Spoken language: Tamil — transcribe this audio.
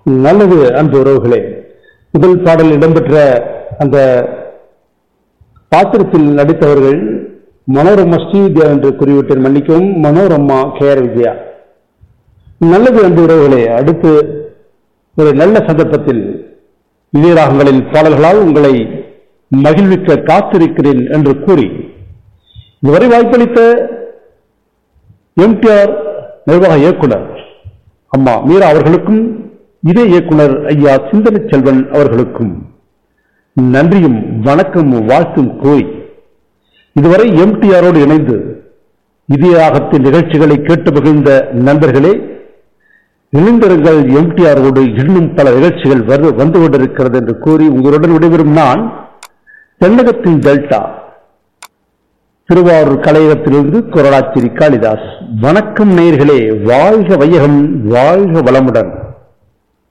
நல்லது அன்பு உறவுகளே முதல் பாடல் இடம்பெற்ற அந்த பாத்திரத்தில் நடித்தவர்கள் மனோரமா ஸ்ரீவித்யா என்று குறிவிட்டேன் மன்னிக்கவும் மனோரமா கேஆர் வித்யா நல்லது அன்பு உறவுகளே அடுத்து ஒரு நல்ல சந்தர்ப்பத்தில் இதயராகங்களின் பாடல்களால் உங்களை மகிழ்விக்க காத்திருக்கிறேன் என்று கூறி இதுவரை வாய்ப்பளித்த எம்டிஆர் நிர்வாக இயக்குனர் அம்மா மீரா அவர்களுக்கும் இதே இயக்குனர் ஐயா சிந்தனை செல்வன் அவர்களுக்கும் நன்றியும் வணக்கமும் வாழ்த்தும் கூறி இதுவரை எம்டிஆரோடு இணைந்து இதயராகத்தின் நிகழ்ச்சிகளை கேட்டு மகிழ்ந்த நண்பர்களே இணைந்திருங்கள் எம்டிஆரோடு இன்னும் பல நிகழ்ச்சிகள் வந்து வந்து கொண்டிருக்கிறது என்று கூறி உங்களுடன் விடைபெறும் நான் தென்னகத்தின் டெல்டா திருவாரூர் கலையகத்திலிருந்து கொரடாச்சேரி காளிதாஸ் வணக்கம் நேயர்களே வாழ்க வையகம் வாழ்க வளமுடன்